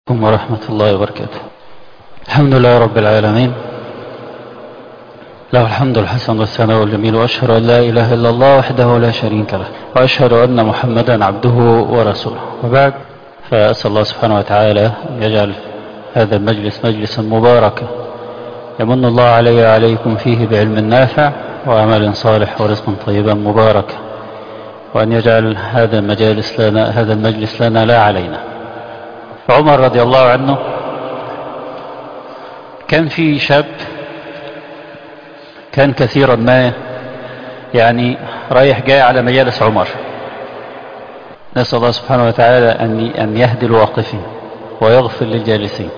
عليكم ورحمة الله وبركاته الحمد لله رب العالمين له الحمد الحسن والثناء الجميل وأشهد أن لا إله إلا الله وحده لا شريك له وأشهد أن محمدا عبده ورسوله وبعد فأسأل الله سبحانه وتعالى أن يجعل هذا المجلس مجلسا مباركا يمن الله علي وعليكم فيه بعلم نافع وعمل صالح ورزق طيبا مباركا وأن يجعل هذا المجالس لنا هذا المجلس لنا لا علينا عمر رضي الله عنه كان في شاب كان كثيرا ما يعني رايح جاي على مجالس عمر نسأل الله سبحانه وتعالى أن أن يهدي الواقفين ويغفر للجالسين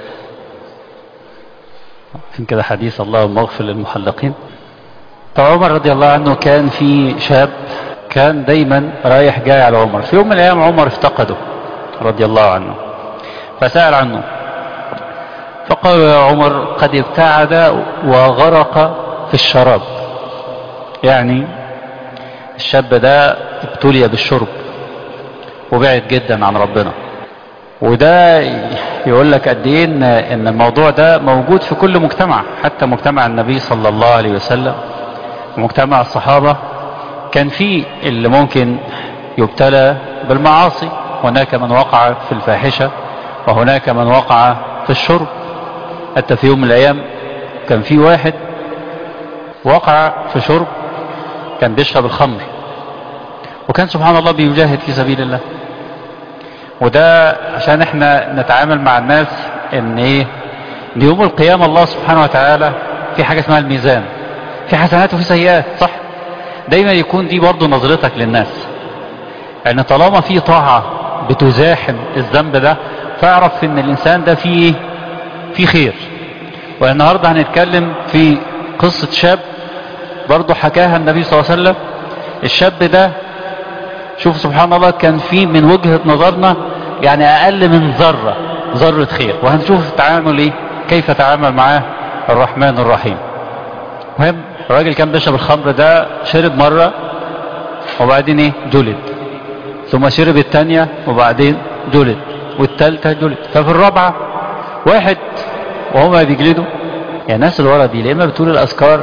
في كده حديث اللهم اغفر للمحلقين فعمر رضي الله عنه كان في شاب كان دايما رايح جاي على عمر في يوم من الأيام عمر افتقده رضي الله عنه فسأل عنه فقال يا عمر قد ابتعد وغرق في الشراب يعني الشاب ده ابتلي بالشرب وبعد جدا عن ربنا وده يقول لك قد ايه ان ان الموضوع ده موجود في كل مجتمع حتى مجتمع النبي صلى الله عليه وسلم ومجتمع الصحابة كان في اللي ممكن يبتلى بالمعاصي هناك من وقع في الفاحشة وهناك من وقع في الشرب حتى في يوم من الأيام كان في واحد وقع في شرب كان بيشرب الخمر وكان سبحان الله بيجاهد في سبيل الله وده عشان احنا نتعامل مع الناس ان ايه ان يوم القيامة الله سبحانه وتعالى في حاجة اسمها الميزان في حسنات وفي سيئات صح دايما يكون دي برضو نظرتك للناس يعني طالما في طاعة بتزاحم الذنب ده فاعرف ان الانسان ده فيه في خير والنهاردة هنتكلم في قصة شاب برضو حكاها النبي صلى الله عليه وسلم الشاب ده شوف سبحان الله كان فيه من وجهة نظرنا يعني اقل من ذرة ذرة خير وهنشوف تعامل ايه كيف تعامل معاه الرحمن الرحيم مهم الراجل كان بيشرب الخمر ده شرب مرة وبعدين ايه جلد ثم شرب الثانية وبعدين جلد والثالثة جلد ففي الرابعة واحد وهما بيجلدوا يعني الناس اللي ورا دي لا اما بتقول الاذكار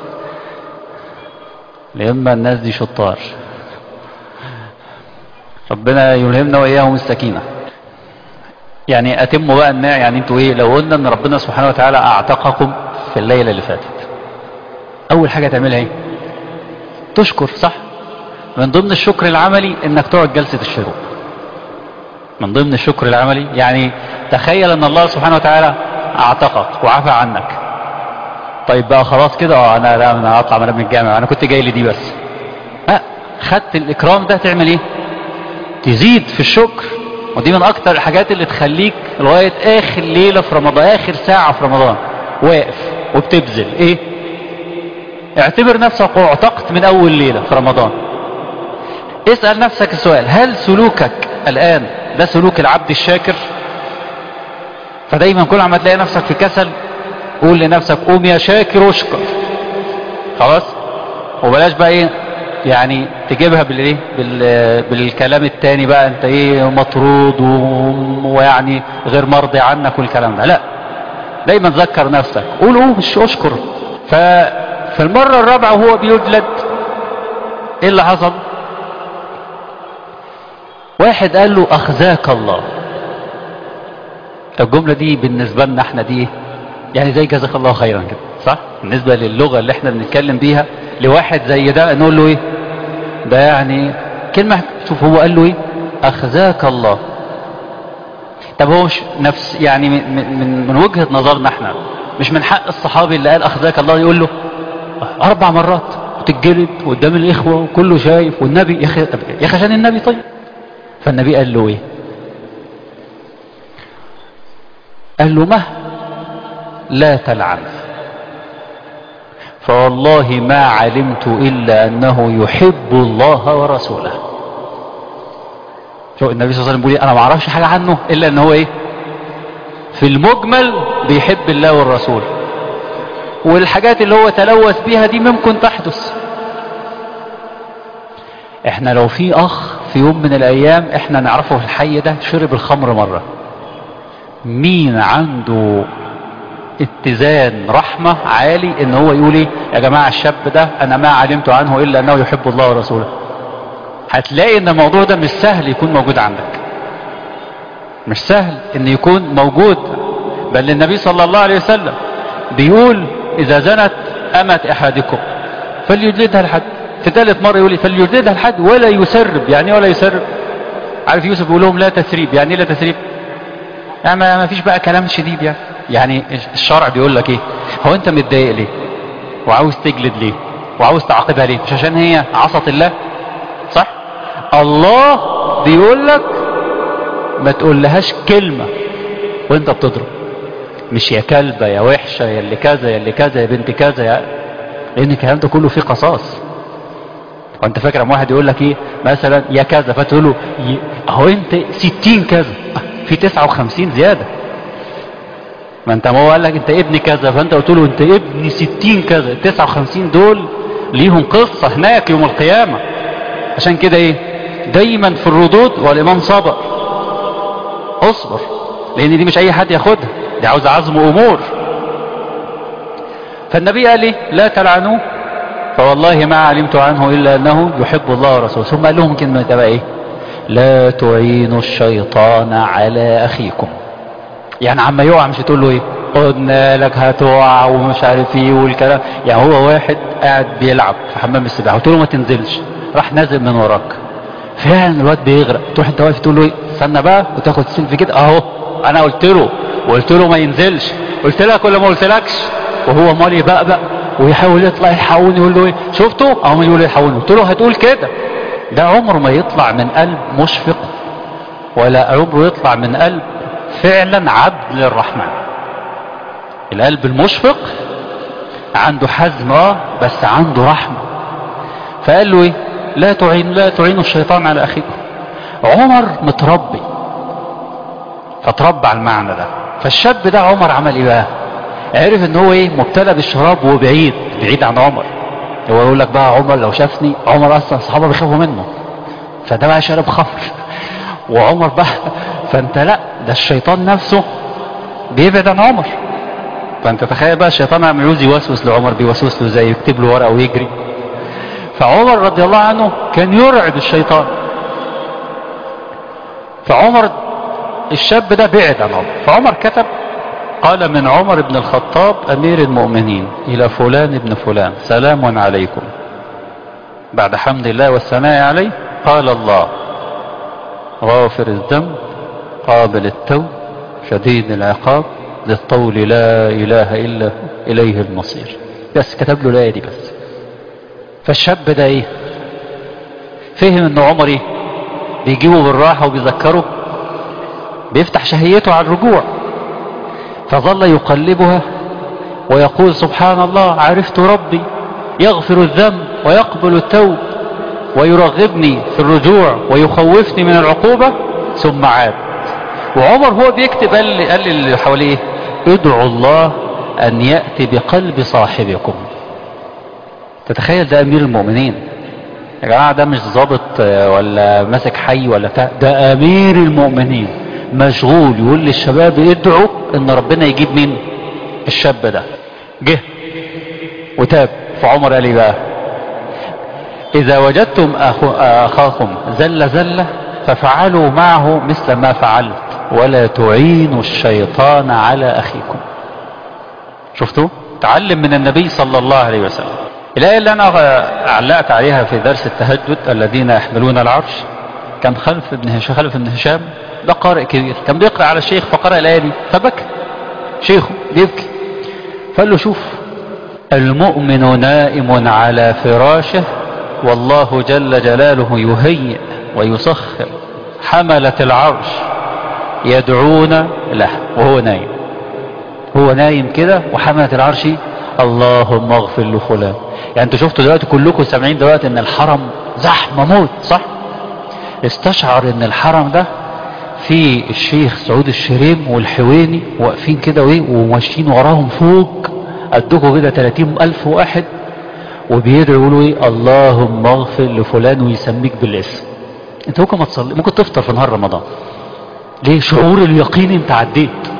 لا اما الناس دي شطار ربنا يلهمنا واياهم السكينة يعني اتموا بقى الناع يعني انتوا ايه لو قلنا ان ربنا سبحانه وتعالى اعتقكم في الليلة اللي فاتت اول حاجة تعملها ايه تشكر صح من ضمن الشكر العملي انك تقعد جلسة الشروق من ضمن الشكر العملي يعني تخيل ان الله سبحانه وتعالى اعتقك وعفى عنك طيب بقى خلاص كده اه انا لا انا هطلع من الجامع انا كنت جاي لي دي بس لا خدت الاكرام ده تعمل ايه تزيد في الشكر ودي من اكتر الحاجات اللي تخليك لغاية اخر ليلة في رمضان اخر ساعة في رمضان واقف وبتبذل ايه اعتبر نفسك اعتقت من اول ليلة في رمضان اسأل نفسك السؤال هل سلوكك الان ده سلوك العبد الشاكر فدايما كل عما تلاقي نفسك في كسل قول لنفسك قوم يا شاكر واشكر خلاص وبلاش بقى ايه يعني تجيبها بالايه بال... بالكلام التاني بقى انت ايه مطرود و... ويعني غير مرضي عنك والكلام ده لا دايما ذكر نفسك قول قوم اشكر ففي المرة الرابعة وهو بيجلد ايه اللي حصل واحد قال له اخزاك الله الجملة دي بالنسبة لنا احنا دي يعني زي جزاك الله خيرا كده صح بالنسبة للغة اللي احنا بنتكلم بيها لواحد زي ده نقول له ايه ده يعني كلمة شوف هو قال له ايه اخزاك الله طب هو مش نفس يعني من, من, من وجهة نظرنا احنا مش من حق الصحابي اللي قال اخزاك الله يقول له اربع مرات وتتجلد قدام الاخوة وكله شايف والنبي يا اخي يا اخي عشان النبي طيب فالنبي قال له ايه قال له مه لا تلعن فوالله ما علمت إلا أنه يحب الله ورسوله شو النبي صلى الله عليه وسلم بيقول انا ما اعرفش حاجة عنه إلا أنه إيه في المجمل بيحب الله والرسول والحاجات اللي هو تلوث بيها دي ممكن تحدث احنا لو في اخ في يوم من الايام احنا نعرفه في الحي ده شرب الخمر مرة مين عنده اتزان رحمة عالي ان هو يقول ايه يا جماعة الشاب ده انا ما علمت عنه الا انه يحب الله ورسوله هتلاقي ان الموضوع ده مش سهل يكون موجود عندك مش سهل ان يكون موجود بل النبي صلى الله عليه وسلم بيقول اذا زنت امت احدكم فليجلدها الحد في ثالث مرة يقول لي فليجلدها الحد ولا يسرب يعني ولا يسرب عارف يوسف بيقول لهم لا تسريب يعني ايه لا تسريب يعني ما فيش بقى كلام شديد يعني يعني الشرع بيقول لك ايه هو انت متضايق ليه وعاوز تجلد ليه وعاوز تعاقبها ليه مش عشان هي عصت الله صح الله بيقول لك ما تقولهاش كلمة وانت بتضرب مش يا كلبة يا وحشة يا اللي كذا يا اللي كذا يا بنت كذا يا لان الكلام ده كله فيه قصاص وانت فاكر اما واحد يقول لك ايه مثلا يا كذا فتقول له اهو انت 60 كذا في 59 زيادة ما انت ما هو قال لك انت ابن كذا فانت قلت له انت ابن 60 كذا 59 دول ليهم قصة هناك يوم القيامة عشان كده ايه دايما في الردود والامام صبر اصبر لان دي مش اي حد ياخدها دي عاوز عزم امور فالنبي قال لي لا تلعنوه فوالله ما علمت عنه الا انه يحب الله ورسوله ثم قال لهم كلمه بقى ايه لا تعينوا الشيطان على اخيكم يعني عما يقع مش تقول له ايه قلنا لك هتقع ومش عارف ايه والكلام يعني هو واحد قاعد بيلعب في حمام السباحه قلت له ما تنزلش راح نازل من وراك فعلا الواد بيغرق تروح انت واقف تقول له ايه استنى بقى وتاخد سيلفي كده اهو انا قلت له وقلت له ما ينزلش قلت لك ولا ما قلتلكش وهو مال يبقبق ويحاول يطلع يلحقوني يقول له ايه شفته اهو يقول يلحقوني قلت له هتقول كده ده عمره ما يطلع من قلب مشفق ولا عمره يطلع من قلب فعلا عبد للرحمن القلب المشفق عنده حزم اه بس عنده رحمة فقال له ايه لا تعين لا تعينوا الشيطان على اخيكم عمر متربي فتربى على المعنى ده فالشاب ده عمر عمل ايه بقى عرف ان هو ايه مبتلى بالشراب وبعيد بعيد عن عمر هو يقول لك بقى عمر لو شافني عمر اصلا الصحابه بيخافوا منه فده بقى شارب خمر وعمر بقى فانت لا ده الشيطان نفسه بيبعد عن عمر فانت تخيل بقى الشيطان عم يعوز يوسوس لعمر بيوسوس له زي يكتب له ورقه ويجري فعمر رضي الله عنه كان يرعب الشيطان فعمر الشاب ده بعد عن عمر فعمر كتب قال من عمر بن الخطاب أمير المؤمنين إلى فلان ابن فلان سلام عليكم بعد حمد الله والثناء عليه قال الله غافر الذنب قابل التوب شديد العقاب للطول لا إله إلا هو إليه المصير بس كتب له الآية دي بس فالشاب ده إيه فهم إن عمر إيه بيجيبه بالراحة وبيذكره بيفتح شهيته على الرجوع فظل يقلبها ويقول سبحان الله عرفت ربي يغفر الذنب ويقبل التوب ويرغبني في الرجوع ويخوفني من العقوبة ثم عاد وعمر هو بيكتب قال لي, قال لي اللي حواليه ادعوا الله أن يأتي بقلب صاحبكم تتخيل ده أمير المؤمنين يا جماعة ده مش ضابط ولا ماسك حي ولا بتاع ده أمير المؤمنين مشغول يقول للشباب ادعوا ان ربنا يجيب مين الشاب ده جه وتاب فعمر قال ايه بقى اذا وجدتم أخو اخاكم زل زلة ففعلوا معه مثل ما فعلت ولا تعينوا الشيطان على اخيكم شفتوا تعلم من النبي صلى الله عليه وسلم الآية اللي أنا علقت عليها في درس التهجد الذين يحملون العرش كان خلف ابن هشام خلف ابن هشام ده قارئ كبير كان بيقرأ على الشيخ فقرأ الآية دي فبكى شيخه بيبكي فقال له شوف المؤمن نائم على فراشه والله جل جلاله يهيئ ويسخر حملة العرش يدعون له وهو نايم هو نايم كده وحملة العرش اللهم اغفر لفلان يعني انتوا شفتوا دلوقتي كلكم سامعين دلوقتي ان الحرم زحمه موت صح استشعر ان الحرم ده في الشيخ سعود الشريم والحويني واقفين كده وايه وماشيين وراهم فوق قدكم كده 30 ألف واحد وبيدعوا يقولوا ايه اللهم اغفر لفلان ويسميك بالاسم انت ممكن ما تصلي ممكن تفطر في نهار رمضان ليه شعور اليقين انت عديت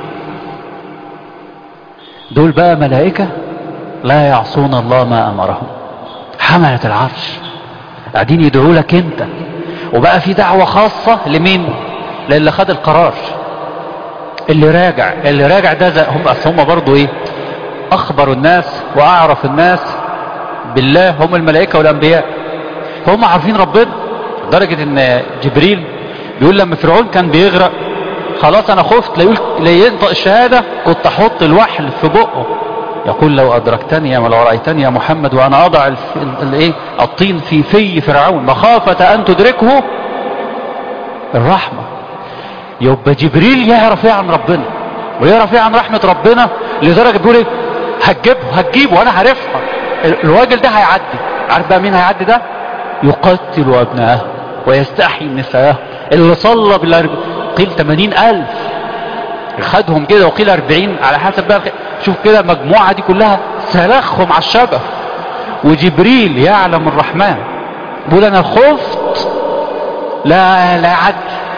دول بقى ملائكة لا يعصون الله ما أمرهم حملة العرش قاعدين يدعوا لك انت وبقى في دعوة خاصة لمين للي خد القرار اللي راجع اللي راجع ده زي هم اصل هم برضه ايه اخبر الناس واعرف الناس بالله هم الملائكة والانبياء فهم عارفين ربنا لدرجة ان جبريل بيقول لما فرعون كان بيغرق خلاص انا خفت لا يقول لا ينطق الشهادة كنت احط الوحل في بقه يقول لو ادركتني ولو رايتني يا محمد وانا اضع الف- الايه الطين في في فرعون مخافة ان تدركه الرحمة يبقى جبريل يعرف ايه عن ربنا ويعرف ايه عن رحمة ربنا لدرجة بيقول ايه هتجيبه هتجيبه وانا عارفها ال- الراجل ده هيعدي عارف بقى مين هيعدي ده يقتل ابنائه ويستحيي نساءه اللي صلى بالأرب... قيل 80 ألف خدهم كده وقيل 40 على حسب بقى شوف كده المجموعة دي كلها سلخهم على الشجر وجبريل يعلم الرحمن بيقول انا خفت لا لا عدل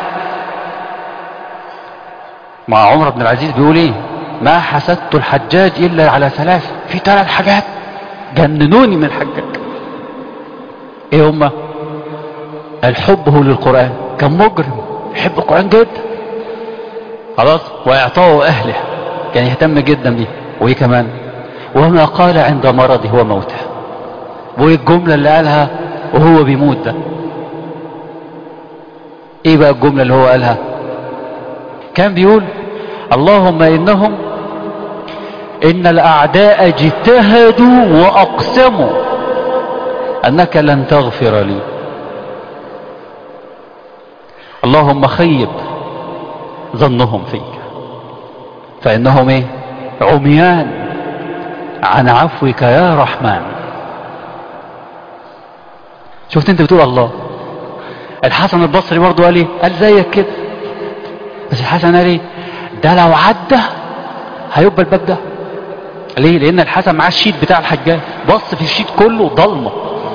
مع عمر بن العزيز بيقول ايه ما حسدت الحجاج الا على ثلاث في ثلاث حاجات جننوني من الحجاج ايه هما الحبه للقرآن كان مجرم يحب القرآن جدا خلاص واعطاه اهله كان يهتم جدا بيه وايه كمان وما قال عند مرضه وموته وايه الجملة اللي قالها وهو بيموت ده ايه بقى الجملة اللي هو قالها كان بيقول اللهم انهم ان الاعداء اجتهدوا واقسموا انك لن تغفر لي اللهم خيب ظنهم فيك فانهم ايه عميان عن عفوك يا رحمن شفت انت بتقول الله الحسن البصري برضه قال ايه قال زيك كده بس الحسن قال ايه ده لو عدى هيبقى الباب ده ليه لان الحسن معاه الشيت بتاع الحجاج بص في الشيت كله ضلمه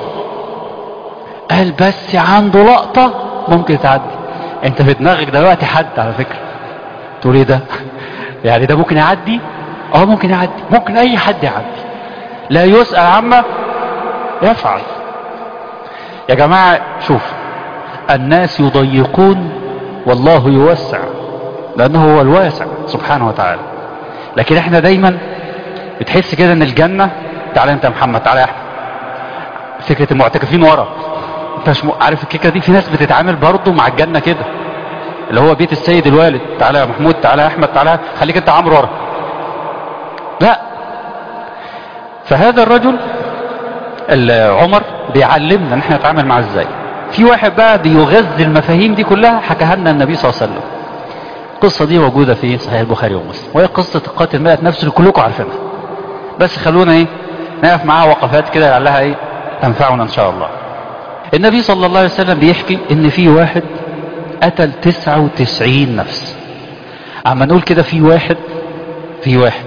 قال بس عنده لقطه ممكن تعدي انت في دماغك دلوقتي حد على فكره تقول ايه ده يعني ده ممكن يعدي اه ممكن يعدي ممكن اي حد يعدي لا يسأل عما يفعل يا جماعة شوف الناس يضيقون والله يوسع لأنه هو الواسع سبحانه وتعالى لكن احنا دايما بتحس كده ان الجنة تعالى انت يا محمد تعالى يا احمد فكرة المعتكفين ورا انت مش م- عارف الكيكة دي في ناس بتتعامل برضه مع الجنة كده اللي هو بيت السيد الوالد تعالى يا محمود تعالى يا احمد تعالى خليك انت عمرو ورا لا فهذا الرجل ال- عمر بيعلمنا ان احنا نتعامل معاه ازاي في واحد بقى بيغذي المفاهيم دي كلها حكاها لنا النبي صلى الله عليه وسلم القصه دي موجوده في صحيح البخاري ومسلم وهي قصه قاتل مئة نفس اللي كلكم عارفينها بس خلونا ايه نقف معاها وقفات كده لعلها ايه تنفعنا ان شاء الله النبي صلى الله عليه وسلم بيحكي ان في واحد قتل 99 نفس اما نقول كده في واحد في واحد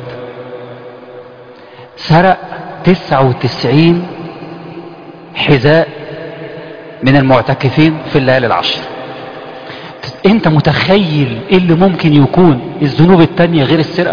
سرق 99 حذاء من المعتكفين في الليالي العشر انت متخيل ايه اللي ممكن يكون الذنوب التانية غير السرقة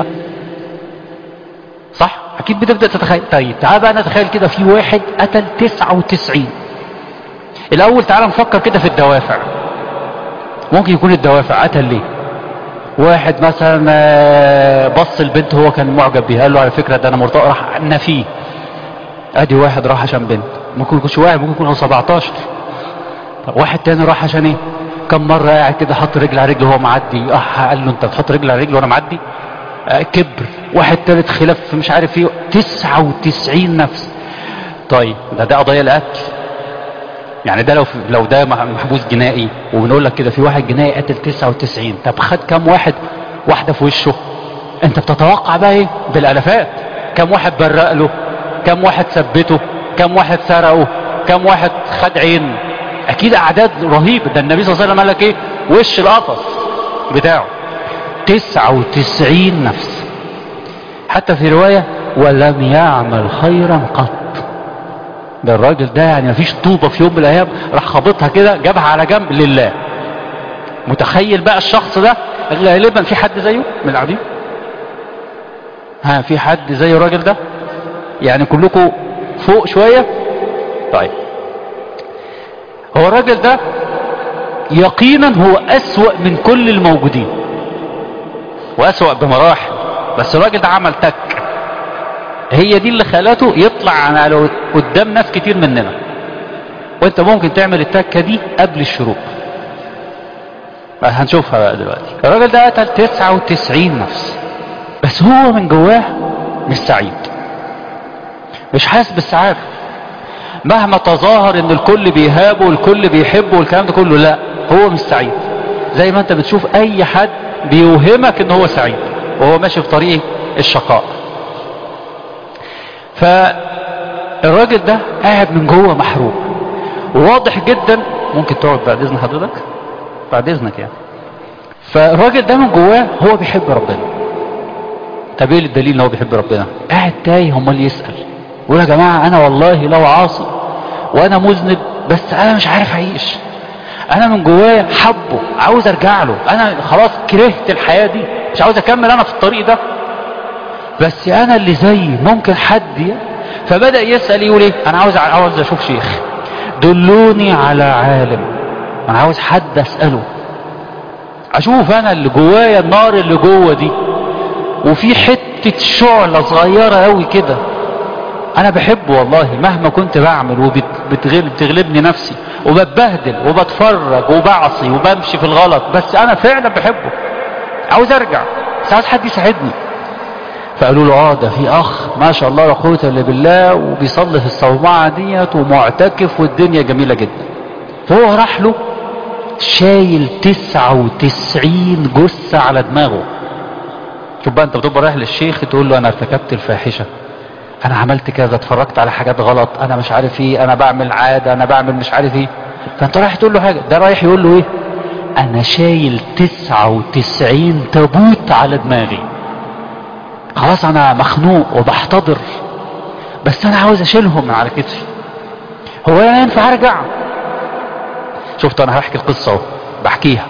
صح اكيد بتبدأ تتخيل طيب تعال بقى نتخيل كده في واحد قتل 99 الاول تعال نفكر كده في الدوافع ممكن يكون الدوافع قتل ليه واحد مثلا آه، بص البنت هو كان معجب بيها قال له على فكرة ده انا مرتبط راح نفيه ادي واحد راح عشان بنت ممكن يكونش واحد ممكن يكون 17 طب واحد تاني راح عشان ايه كم مرة قاعد كده حط رجل على رجل وهو معدي اه قال له انت بتحط رجل على رجل وانا معدي آه كبر واحد تالت خلاف مش عارف ايه 99 نفس طيب ده ده قضايا القتل يعني ده لو لو ده محبوس جنائي وبنقول لك كده في واحد جنائي قتل 99 طب خد كام واحد واحده في وشه انت بتتوقع بقى ايه بالالافات كام واحد برق له كام واحد ثبته كام واحد سرقه كام واحد خد عين اكيد اعداد رهيبه ده النبي صلى الله عليه وسلم قال لك ايه وش القفص بتاعه 99 نفس حتى في روايه ولم يعمل خيرا قط ده الراجل ده يعني مفيش طوبة في يوم من الأيام راح خابطها كده جابها على جنب لله متخيل بقى الشخص ده غالبا في حد زيه من القاعدين ها في حد زي الراجل ده يعني كلكم فوق شوية طيب هو الراجل ده يقينا هو أسوأ من كل الموجودين وأسوأ بمراحل بس الراجل ده عمل تك هي دي اللي خلته يطلع على قدام ناس كتير مننا وانت ممكن تعمل التكة دي قبل الشروق هنشوفها بقى دلوقتي الراجل ده قتل 99 نفس بس هو من جواه مش سعيد مش حاسس بالسعادة مهما تظاهر ان الكل بيهابه والكل بيحبه والكلام ده كله لا هو مش سعيد زي ما انت بتشوف اي حد بيوهمك ان هو سعيد وهو ماشي في طريق الشقاء فالراجل ده قاعد من جوه محروق وواضح جدا ممكن تقعد بعد اذن حضرتك بعد اذنك يعني فالراجل ده من جواه هو بيحب ربنا طب ايه الدليل ان هو بيحب ربنا قاعد تايه امال يسال يقول يا جماعه انا والله لو عاصي وانا مذنب بس انا مش عارف اعيش انا من جوايا حبه عاوز ارجع له انا خلاص كرهت الحياه دي مش عاوز اكمل انا في الطريق ده بس انا اللي زيي ممكن حد فبدا يسال يقول ايه انا عاوز عاوز اشوف شيخ دلوني على عالم انا عاوز حد اساله اشوف انا اللي جوايا النار اللي جوه دي وفي حته شعله صغيره قوي كده انا بحبه والله مهما كنت بعمل وبتغلبني نفسي وبتبهدل وبتفرج وبعصي وبمشي في الغلط بس انا فعلا بحبه عاوز ارجع بس عاوز حد يساعدني فقالوا له اه ده في اخ ما شاء الله لا قوه الا بالله وبيصلي في الصومعه ديت ومعتكف والدنيا جميله جدا فهو راح له شايل 99 جثه على دماغه شوف بقى انت بتبقى رايح للشيخ تقول له انا ارتكبت الفاحشه انا عملت كذا اتفرجت على حاجات غلط انا مش عارف ايه انا بعمل عاده انا بعمل مش عارف ايه فانت رايح تقول له حاجه ده رايح يقول له ايه انا شايل 99 تابوت على دماغي خلاص انا مخنوق وبحتضر بس انا عاوز اشيلهم من على كتفي هو انا ينفع ارجع شفت انا هحكي القصه اهو بحكيها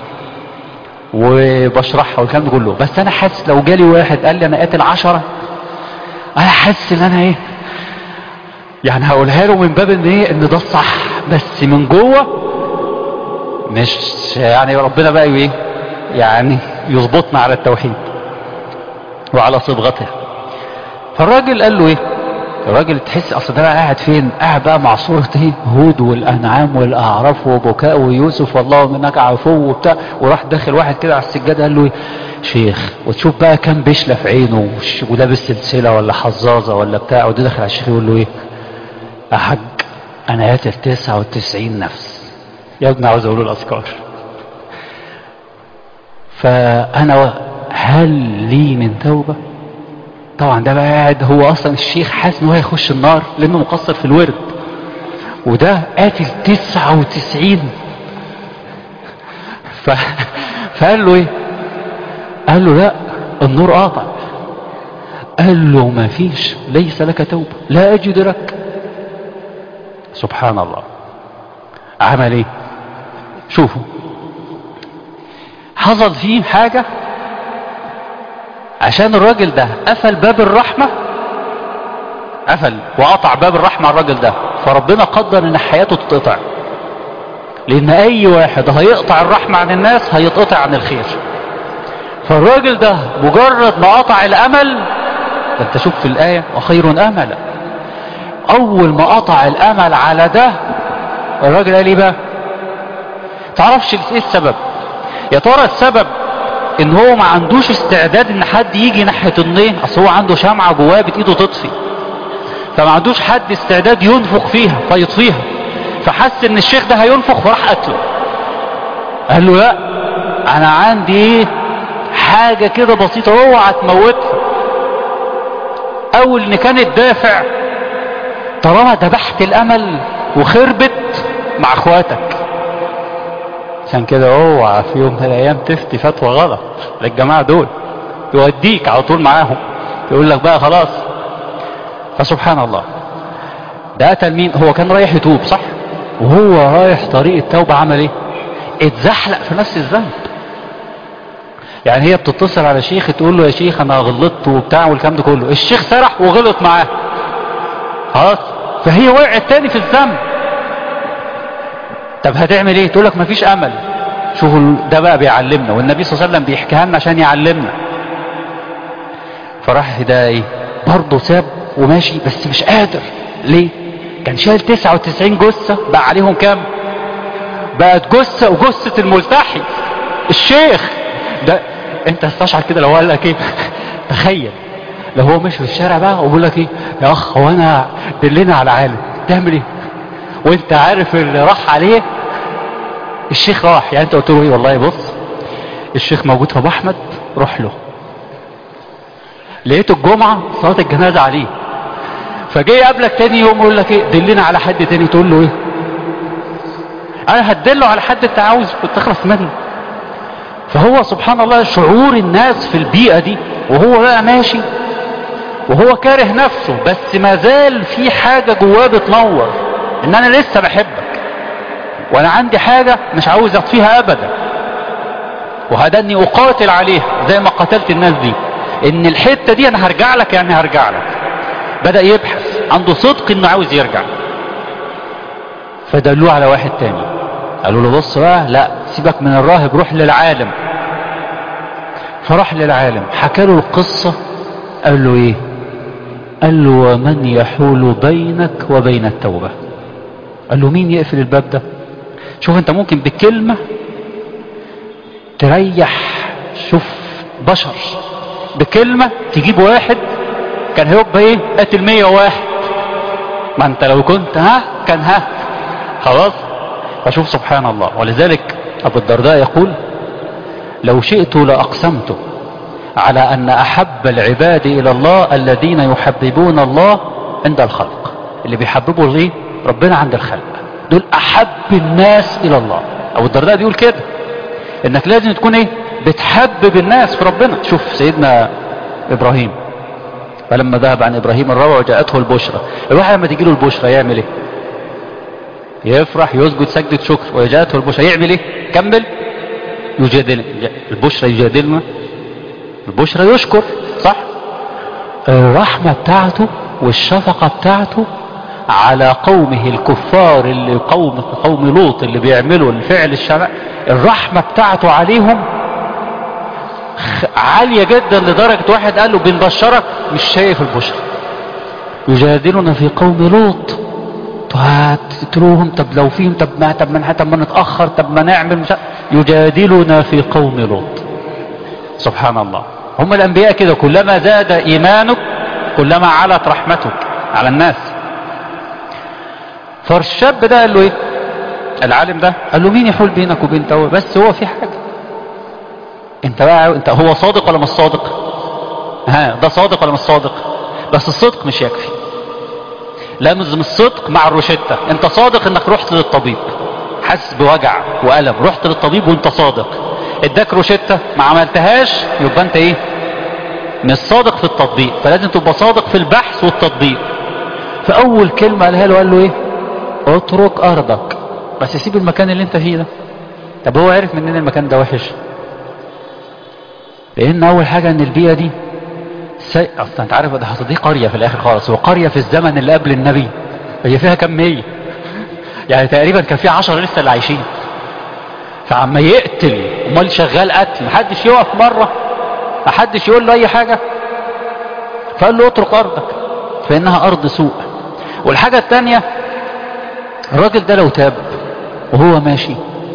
وبشرحها والكلام ده كله بس انا حاسس لو جالي واحد قال لي انا قاتل عشرة انا حاسس ان انا ايه يعني هقولها له من باب ان ايه ان ده الصح بس من جوه مش يعني ربنا بقى ايه يعني يظبطنا على التوحيد وعلى صبغته فالراجل قال له ايه الراجل تحس اصل ده قاعد فين قاعد بقى مع صورة ايه هود والانعام والاعراف وبكاء ويوسف والله منك عفو وبتاع وراح داخل واحد كده على السجاده قال له ايه شيخ وتشوف بقى كام بشله في عينه ولابس سلسله ولا حظاظه ولا بتاع وده داخل على الشيخ يقول له ايه يا حاج انا قاتل 99 نفس يا ابني عاوز اقول الاذكار فانا هل لي من توبه طبعا ده بقى قاعد هو اصلا الشيخ حاسس ان هو هيخش النار لانه مقصر في الورد وده قاتل 99 ف... فقال له ايه قال له لا النور قاطع قال له ما فيش ليس لك توبة لا اجد لك سبحان الله عمل ايه شوفوا حصل فيه حاجة عشان الراجل ده قفل باب الرحمة قفل وقطع باب الرحمة على الراجل ده فربنا قدر ان حياته تتقطع لان اي واحد هيقطع الرحمة عن الناس هيتقطع عن الخير فالراجل ده مجرد ما قطع الامل ده انت شوف في الاية وخير املا اول ما قطع الامل على ده الراجل قال ايه بقى تعرفش ايه السبب يا ترى السبب ان هو ما عندوش استعداد ان حد يجي ناحية النيه اصل هو عنده شمعة جواه بايده تطفي فما عندوش حد استعداد ينفخ فيها فيطفيها فحس ان الشيخ ده هينفخ فراح قتله قال له لا انا عندي ايه حاجة كده بسيطة اوعى تموتها اول ان كان الدافع طالما ذبحت الامل وخربت مع اخواتك عشان كده اوعى في يوم من الايام تفتي فتوى غلط للجماعة دول يوديك على طول معاهم يقول لك بقى خلاص فسبحان الله ده قتل مين هو كان رايح يتوب صح وهو رايح طريق التوبة عمل ايه اتزحلق في نفس الذنب يعني هي بتتصل على شيخ تقول له يا شيخ انا غلطت وبتاع والكلام ده كله الشيخ سرح وغلط معاه خلاص فهي وقعت تاني في الذنب طب هتعمل ايه تقول لك مفيش امل شوفوا ده بقى بيعلمنا والنبي صلى الله عليه وسلم بيحكيها لنا عشان يعلمنا فراح ده ايه برضه ساب وماشي بس مش قادر ليه كان شايل 99 جثة بقى عليهم كام بقت جثة وجثة الملتحي الشيخ ده انت استشعر كده لو قال لك ايه تخيل لو هو ماشي في الشارع بقى وبيقول لك ايه يا اخ هو انا دلنا على عالم تعمل ايه وانت عارف اللي راح عليه الشيخ راح يعني انت قلت له ايه والله بص الشيخ موجود في ابو احمد روح له لقيته الجمعة صلاة الجنازة عليه فجاي يقابلك تاني يوم يقول لك ايه دلنا على حد تاني تقول له ايه انا هدله على حد انت عاوز تخلص منه فهو سبحان الله شعور الناس في البيئة دي وهو بقى ماشي وهو كاره نفسه بس ما زال في حاجة جواه بتنور ان انا لسه بحبك وانا عندي حاجة مش عاوز اطفيها ابدا وهداني اقاتل عليها زي ما قتلت الناس دي ان الحتة دي انا هرجع لك يعني هرجع لك بدأ يبحث عنده صدق انه عاوز يرجع فدلوه على واحد تاني قالوا له بص بقى لا سيبك من الراهب روح للعالم فراح للعالم حكى له القصة قال له ايه قال له ومن يحول بينك وبين التوبة قال له مين يقفل الباب ده شوف انت ممكن بكلمة تريح شوف بشر بكلمة تجيب واحد كان هيبقى ايه قاتل مية واحد ما انت لو كنت ها كان ها خلاص فشوف سبحان الله ولذلك ابو الدرداء يقول لو شئت لأقسمت على أن أحب العباد إلى الله الذين يحببون الله عند الخلق اللي بيحببوا الايه ربنا عند الخلق دول أحب الناس إلى الله أبو الدرداء بيقول كده إنك لازم تكون إيه بتحبب الناس في ربنا شوف سيدنا إبراهيم فلما ذهب عن إبراهيم الروع جاءته البشرى الواحد لما تجي له البشرى يعمل إيه يفرح يسجد سجدة شكر وجاءته البشرى يعمل إيه كمل يجادل البشرى يجادلنا البشرى يشكر صح الرحمة بتاعته والشفقة بتاعته على قومه الكفار اللي قوم قوم لوط اللي بيعملوا الفعل الشرع الرحمة بتاعته عليهم عالية جدا لدرجة واحد قال له بنبشرك مش شايف البشرى يجادلنا في قوم لوط هتقتلوهم طب لو فيهم طب ما طب ما طب ما نتاخر طب ما نعمل مش يجادلنا في قوم لوط سبحان الله هم الانبياء كده كلما زاد ايمانك كلما علت رحمتك على الناس فالشاب ده قال له ايه العالم ده قال له مين يحول بينك وبين توبه بس هو في حاجه انت بقى انت هو صادق ولا مش صادق ها ده صادق ولا مش صادق بس الصدق مش يكفي لازم الصدق مع الروشتة انت صادق انك رحت للطبيب حاسس بوجع وألم رحت للطبيب وانت صادق اداك روشتة ما عملتهاش يبقى انت ايه مش صادق في التطبيق فلازم تبقى صادق في البحث والتطبيق فاول كلمة قالها له قال له ايه اترك ارضك بس سيب المكان اللي انت فيه ده طب هو عرف منين المكان ده وحش لان اول حاجة ان البيئة دي سي... اصلا انت عارف ده دي قرية في الاخر خالص وقرية في الزمن اللي قبل النبي هي فيها كم مية يعني تقريبا كان فيها عشرة لسه اللي عايشين فعما يقتل امال شغال قتل محدش يقف مرة محدش يقول له اي حاجة فقال له اترك ارضك فانها ارض سوء والحاجة التانية الراجل ده لو تاب وهو ماشي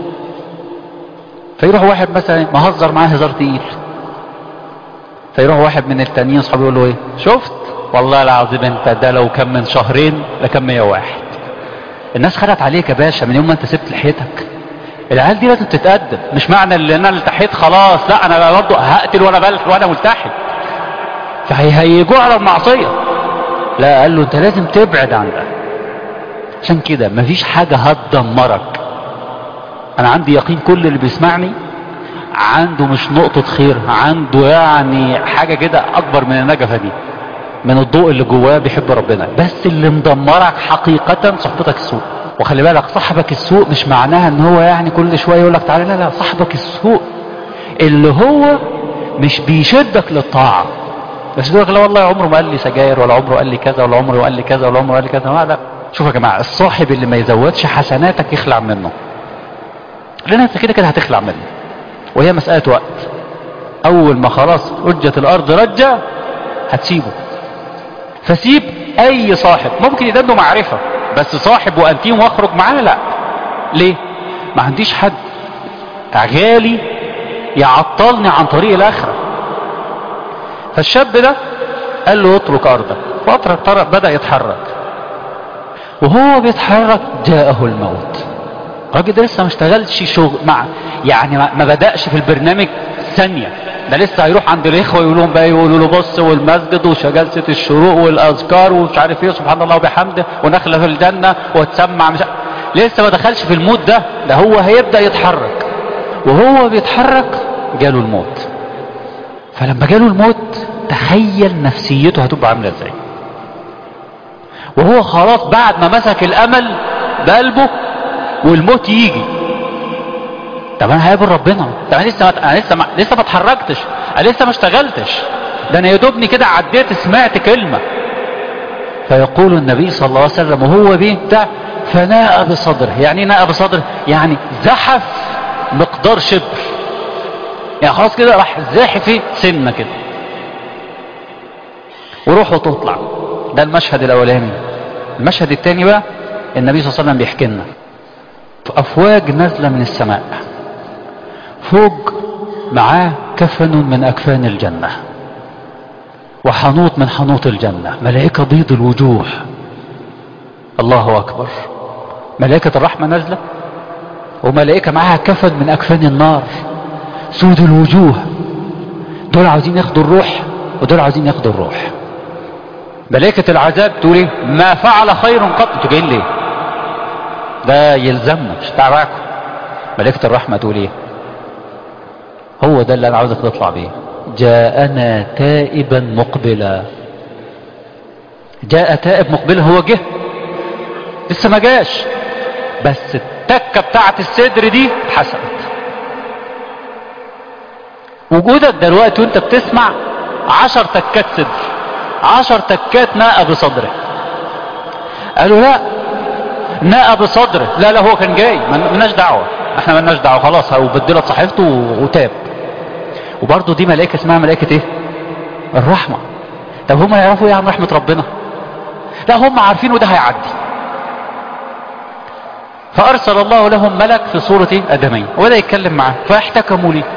فيروح واحد مثلا مهزر معاه هزار تقيل فيروح واحد من التانيين اصحابه يقول له ايه شفت والله العظيم انت ده لو كان من شهرين لكان 101 الناس خدت عليك يا باشا من يوم ما انت سبت لحيتك العيال دي لازم تتقدم مش معنى ان انا التحيت خلاص لا انا برضه هقتل وانا بلح وانا ملتحي فهيهيجوه على المعصيه لا قال له انت لازم تبعد عن ده عشان كده مفيش حاجه هتدمرك انا عندي يقين كل اللي بيسمعني عنده مش نقطة خير عنده يعني حاجة كده أكبر من النجفة دي من الضوء اللي جواه بيحب ربنا بس اللي مدمرك حقيقة صحبتك السوء وخلي بالك صاحبك السوء مش معناها ان هو يعني كل شوية يقول لك تعالى لا لا صاحبك السوء اللي هو مش بيشدك للطاعة بس يقول لك لا والله عمره ما قال لي سجاير ولا عمره قال لي كذا ولا عمره قال لي كذا ولا عمره قال لي كذا لا لا شوف يا جماعة الصاحب اللي ما يزودش حسناتك يخلع منه لان انت كده كده هتخلع منه وهي مسألة وقت اول ما خلاص رجت الارض رجة هتسيبه فسيب اي صاحب ممكن يدنه معرفة بس صاحب وانتيم واخرج معاه لا ليه ما عنديش حد غالي يعطلني عن طريق الاخرة فالشاب ده قال له اترك ارضك فترة بدأ يتحرك وهو بيتحرك جاءه الموت الراجل ده لسه ما اشتغلش شغل مع يعني ما بدأش في البرنامج ثانية ده لسه هيروح عند الاخوه يقول لهم بقى يقولوا له بص والمسجد وجلسه الشروق والاذكار ومش عارف ايه سبحان الله وبحمده ونخله في الجنه وتسمع مش لسه ما دخلش في الموت ده ده هو هيبدا يتحرك وهو بيتحرك جاله الموت فلما جاله الموت تخيل نفسيته هتبقى عامله ازاي وهو خلاص بعد ما مسك الامل بقلبه والموت يجي طب انا هقابل ربنا طب انا لسه ما انا لسه ما لسه ما اتحركتش انا لسه ما اشتغلتش ده انا يا دوبني كده عديت سمعت كلمه فيقول النبي صلى الله عليه وسلم وهو بيبدع فناء بصدره يعني ايه ناء بصدره يعني زحف مقدار شبر يعني خلاص كده راح زاحف سنه كده وروحه تطلع ده المشهد الاولاني المشهد الثاني بقى النبي صلى الله عليه وسلم بيحكي لنا افواج نازله من السماء فوق معاه كفن من أكفان الجنة وحنوط من حنوط الجنة ملائكة بيض الوجوه الله أكبر ملائكة الرحمة نازلة وملائكة معها كفن من أكفان النار سود الوجوه دول عاوزين ياخدوا الروح ودول عاوزين ياخدوا الروح ملائكة العذاب تقول ايه ما فعل خير قط انتوا جايين ليه ده يلزمنا مش تعبعكم ملائكة الرحمة تقول ايه هو ده اللي انا عاوزك تطلع بيه جاءنا تائبا مقبلا جاء تائب مقبلا هو جه لسه ما جاش بس التكه بتاعت الصدر دي اتحسبت وجودك دلوقتي وانت بتسمع عشر تكات صدر عشر تكات ناء بصدره قالوا لا ناء بصدره لا لا هو كان جاي ملناش دعوه احنا ملناش دعوه خلاص وبدلت صحيفته وتاب وبرضه دي ملائكه اسمها ملائكه ايه الرحمه طب هم يعرفوا ايه عن رحمه ربنا لا هم عارفين وده هيعدي فارسل الله لهم ملك في صوره ايه ادميه وبدا يتكلم معاه فاحتكموا ليه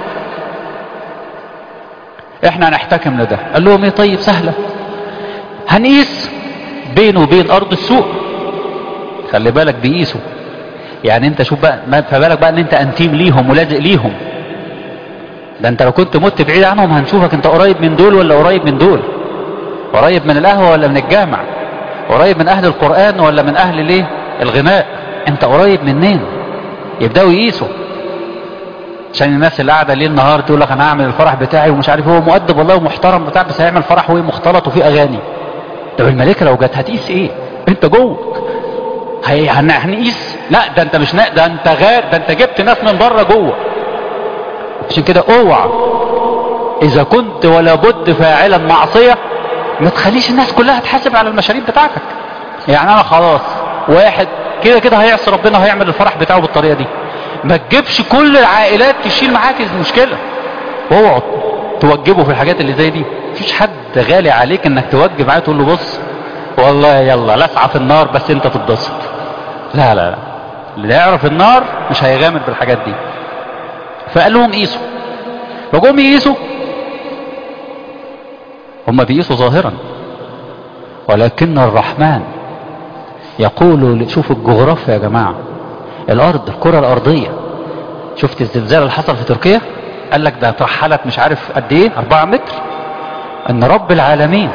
احنا هنحتكم لده قال لهم ايه طيب سهله هنقيس بينه وبين ارض السوق خلي بالك بيقيسوا يعني انت شوف بقى ما فبالك بقى ان انت انتيم ليهم ولازق ليهم ده انت لو كنت مت بعيد عنهم هنشوفك انت قريب من دول ولا قريب من دول قريب من القهوة ولا من الجامع قريب من اهل القرآن ولا من اهل ليه الغناء انت قريب منين يبدأوا يقيسوا عشان الناس اللي قاعدة ليل نهار تقول لك انا هعمل الفرح بتاعي ومش عارف هو مؤدب والله ومحترم بتاع بس هيعمل فرح وهي مختلط وفيه اغاني طب الملائكة لو جت هتقيس ايه انت جوه هي هنقيس لا ده انت مش ده انت غير ده انت جبت ناس من بره جوه عشان كده اوعى اذا كنت ولا بد فاعلا معصية ما تخليش الناس كلها تحاسب على المشاريب بتاعتك يعني انا خلاص واحد كده كده هيعصي ربنا هيعمل الفرح بتاعه بالطريقة دي ما تجيبش كل العائلات تشيل معاك المشكلة اوعوا توجبه في الحاجات اللي زي دي مفيش حد غالي عليك انك توجب معاه تقول له بص والله يلا لسعة في النار بس انت تتبسط لا لا لا اللي يعرف النار مش هيغامر بالحاجات دي فقال لهم قيسوا فجم يقيسوا هم بيقيسوا ظاهرا ولكن الرحمن يقول شوفوا الجغرافيا يا جماعة الارض الكرة الارضية شفت الزلزال اللي حصل في تركيا قال لك ده ترحلت مش عارف قد ايه 4 متر ان رب العالمين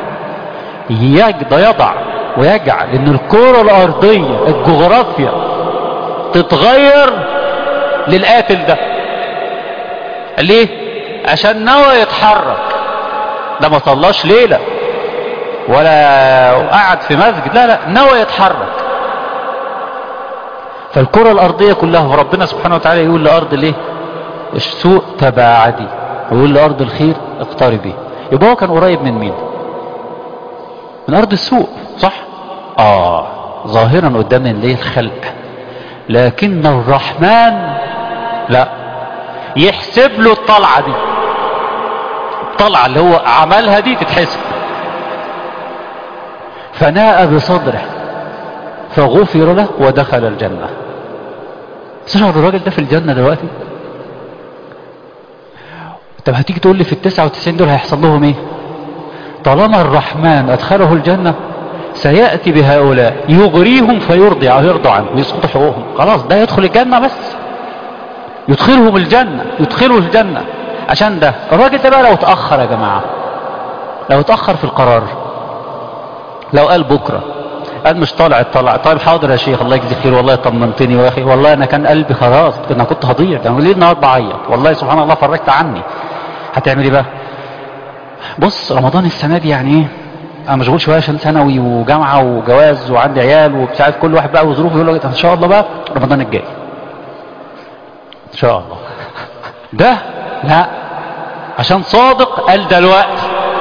يضع ويجعل ان الكرة الارضية الجغرافيا تتغير للقاتل ده ليه عشان نوى يتحرك ده ما صلاش ليلة ولا قعد في مسجد لا لا نوى يتحرك فالكرة الارضية كلها وربنا سبحانه وتعالى يقول لارض ليه السوء تباعدي ويقول لأرض الخير اقتربي يبقى هو كان قريب من مين من أرض السوء صح آه ظاهرا قدام ليه الخلق لكن الرحمن لا يحسب له الطلعة دي الطلعة اللي هو عملها دي تتحسب فناء بصدره فغفر له ودخل الجنة تشعر الراجل ده في الجنة دلوقتي طب هتيجي تقول لي في التسعة وتسعين دول هيحصل لهم ايه طالما الرحمن ادخله الجنة سيأتي بهؤلاء يغريهم فيرضي او يرضوا عنه ويسقط حقوقهم خلاص ده يدخل الجنة بس يدخلهم الجنة يدخله الجنة عشان ده الراجل ده بقى لو اتأخر يا جماعة لو اتأخر في القرار لو قال بكرة قال مش طالع الطلع طيب حاضر يا شيخ الله يجزي خير والله طمنتني يا اخي والله انا كان قلبي خلاص انا كنت هضيع ده ليه النهارده بعيط والله سبحان الله فرجت عني هتعمل ايه بقى بص رمضان السنه دي يعني ايه انا مشغول شويه عشان ثانوي وجامعه وجواز وعندي عيال ومش عارف كل واحد بقى وظروفه يقول لك ان شاء الله بقى رمضان الجاي ان شاء الله ده لا عشان صادق قال دلوقتي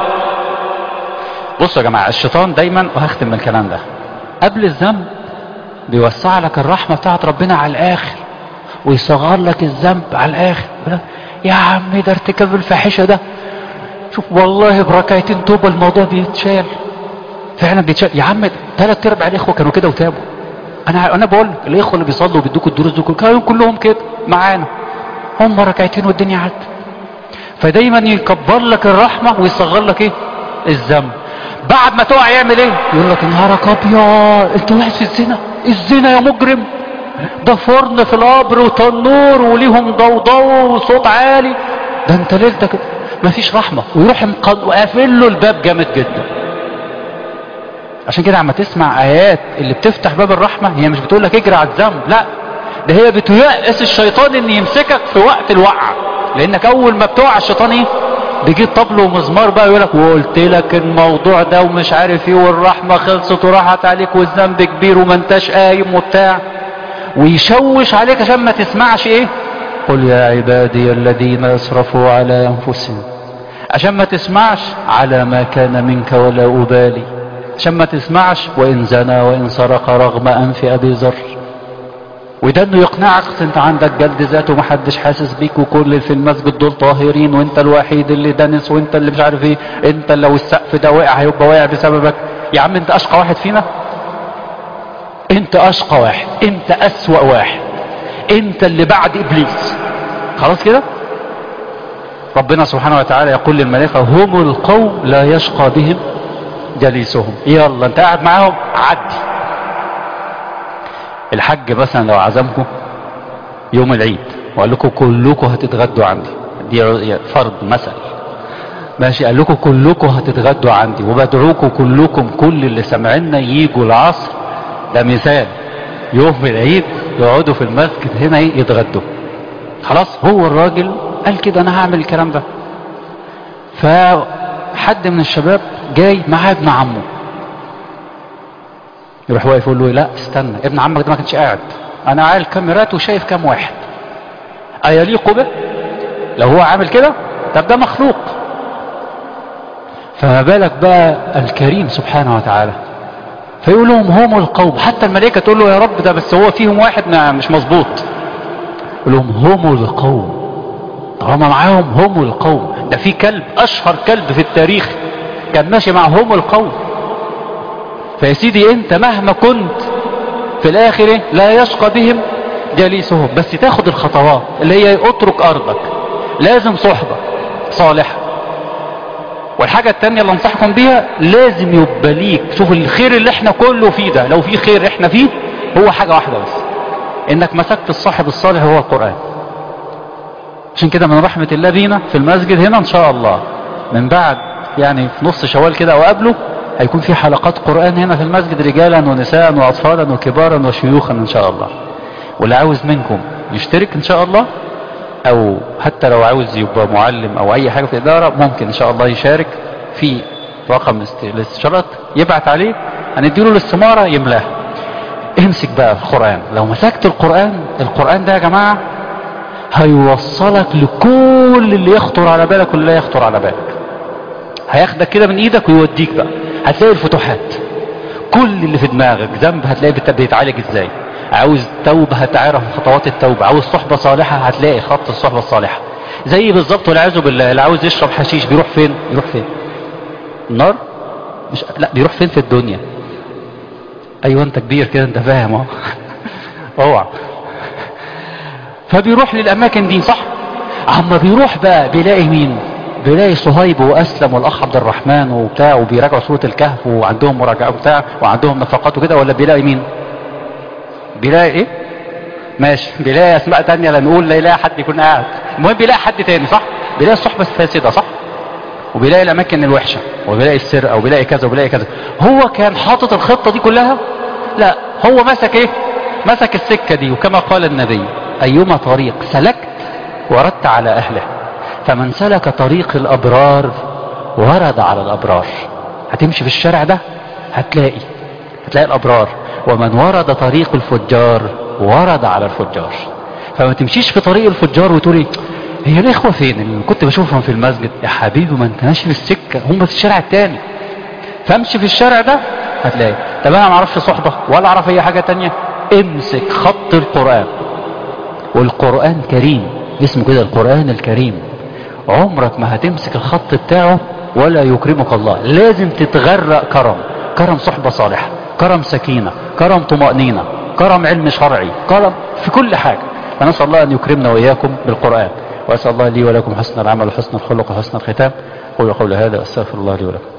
بصوا يا جماعه الشيطان دايما وهختم من الكلام ده قبل الذنب بيوسع لك الرحمه بتاعت ربنا على الاخر ويصغر لك الذنب على الاخر يا عم ده ارتكاب الفاحشه ده شوف والله بركعتين توبه الموضوع بيتشال فعلا بيتشال يا عم ثلاث ارباع الاخوه كانوا كده وتابوا انا انا بقول لك الاخوه اللي بيصلوا وبيدوكوا الدروس دول كانوا كلهم كده معانا هم ركعتين والدنيا عدت فدايما يكبر لك الرحمه ويصغر لك ايه الذنب بعد ما تقع يعمل ايه يقول لك نهارك ابيض انت واحد في الزنا الزنا يا مجرم ده فرن في القبر وتنور وليهم ضوضاء وصوت عالي ده انت ليلتك مفيش رحمه ويروح وقافل له الباب جامد جدا عشان كده عما تسمع ايات اللي بتفتح باب الرحمه هي مش بتقول لك اجري على الذنب لا ده هي بتيأس الشيطان ان يمسكك في وقت الوقعه لانك اول ما بتقع الشيطان ايه بيجيب طبل ومزمار بقى يقول لك وقلت لك الموضوع ده ومش عارف ايه والرحمه خلصت وراحت عليك والذنب كبير وما انتش قايم وبتاع ويشوش عليك عشان ما تسمعش ايه قل يا عبادي الذين اسرفوا على انفسهم عشان ما تسمعش على ما كان منك ولا ابالي عشان ما تسمعش وان زنى وان سرق رغم انف ابي ذر وده انه يقنعك انت عندك جلد ذات ومحدش حاسس بيك وكل اللي في المسجد دول طاهرين وانت الوحيد اللي دنس وانت اللي مش عارف ايه انت لو السقف ده وقع هيبقى واقع بسببك يا عم انت اشقى واحد فينا انت اشقى واحد انت اسوأ واحد انت اللي بعد ابليس خلاص كده ربنا سبحانه وتعالى يقول للملائكة هم القوم لا يشقى بهم جليسهم يلا انت قاعد معاهم عدي الحج مثلا لو عزمكم يوم العيد وقال لكم كلكم هتتغدوا عندي دي فرض مثل ماشي قال لكم كلكم هتتغدوا عندي وبدعوكم كلكم كل اللي سمعنا ييجوا العصر ده مثال يوم العيد يقعدوا في المسجد هنا يتغدوا خلاص هو الراجل قال كده انا هعمل الكلام ده فحد من الشباب جاي معاه ابن عمه يروح واقف يقول له لا استنى ابن عمك ده ما كانش قاعد انا عامل كاميرات وشايف كام واحد ايليق به لو هو عامل كده طب ده مخلوق فما بالك بقى الكريم سبحانه وتعالى فيقول لهم هم القوم حتى الملائكه تقول له يا رب ده بس هو فيهم واحد مش مظبوط يقول لهم هم القوم طالما معاهم هم القوم ده في كلب اشهر كلب في التاريخ كان ماشي معهم القوم فيا سيدي انت مهما كنت في الاخر إيه؟ لا يشقى بهم جليسهم بس تاخد الخطوات اللي هي اترك ارضك لازم صحبة صالحة والحاجة التانية اللي انصحكم بيها لازم يبقى ليك شوف الخير اللي احنا كله فيه ده لو في خير احنا فيه هو حاجة واحدة بس انك مسكت الصاحب الصالح هو القرآن عشان كده من رحمة الله بينا في المسجد هنا ان شاء الله من بعد يعني في نص شوال كده او قبله هيكون في حلقات قرآن هنا في المسجد رجالا ونساء واطفالا وكبارا وشيوخا ان شاء الله واللي عاوز منكم يشترك ان شاء الله او حتى لو عاوز يبقى معلم او اي حاجة في الادارة ممكن ان شاء الله يشارك في رقم الاستشارات يبعت عليه هنديله الاستمارة يملاها امسك بقى القرآن لو مسكت القرآن القرآن ده يا جماعة هيوصلك لكل اللي يخطر على بالك واللي لا يخطر على بالك هياخدك كده من ايدك ويوديك بقى هتلاقي الفتوحات كل اللي في دماغك ذنب هتلاقي بت- بيتعالج ازاي عاوز توبة هتعرف خطوات التوبة عاوز صحبة صالحة هتلاقي خط الصحبة الصالحة زي بالظبط والعياذ بالله اللي عاوز يشرب حشيش بيروح فين بيروح فين النار مش لا بيروح فين في الدنيا ايوه انت كبير كده انت فاهم اهو اوعى فبيروح للاماكن دي صح اما بيروح بقى بيلاقي مين بيلاقي صهيب واسلم والاخ عبد الرحمن وبتاع وبيراجعوا سوره الكهف وعندهم مراجعه وبتاع وعندهم نفقات وكده ولا بيلاقي مين بيلاقي ايه ماشي بيلاقي اسماء تانية لا نقول لا يلاقي حد يكون قاعد المهم بيلاقي حد تاني صح بيلاقي الصحبه الفاسده صح وبيلاقي الاماكن الوحشه وبيلاقي السرقه وبيلاقي كذا وبيلاقي كذا هو كان حاطط الخطه دي كلها لا هو مسك ايه مسك السكه دي وكما قال النبي ايما طريق سلكت وردت على اهله فمن سلك طريق الابرار ورد على الابرار هتمشي في الشارع ده هتلاقي هتلاقي الابرار ومن ورد طريق الفجار ورد على الفجار فما تمشيش في طريق الفجار وتقولي هي الاخوه فين اللي كنت بشوفهم في المسجد يا حبيبي ما انت ماشي في السكه هم في الشارع التاني فامشي في الشارع ده هتلاقي طب انا ما اعرفش صحبه ولا اعرف اي حاجه تانية امسك خط القران والقران كريم اسمه كده القران الكريم عمرك ما هتمسك الخط بتاعه ولا يكرمك الله لازم تتغرق كرم كرم صحبه صالحه كرم سكينه كرم طمانينه كرم علم شرعي كرم في كل حاجه فنسال الله ان يكرمنا واياكم بالقران واسال الله لي ولكم حسن العمل وحسن الخلق وحسن الختام قولوا قولي هذا استغفر الله لي ولكم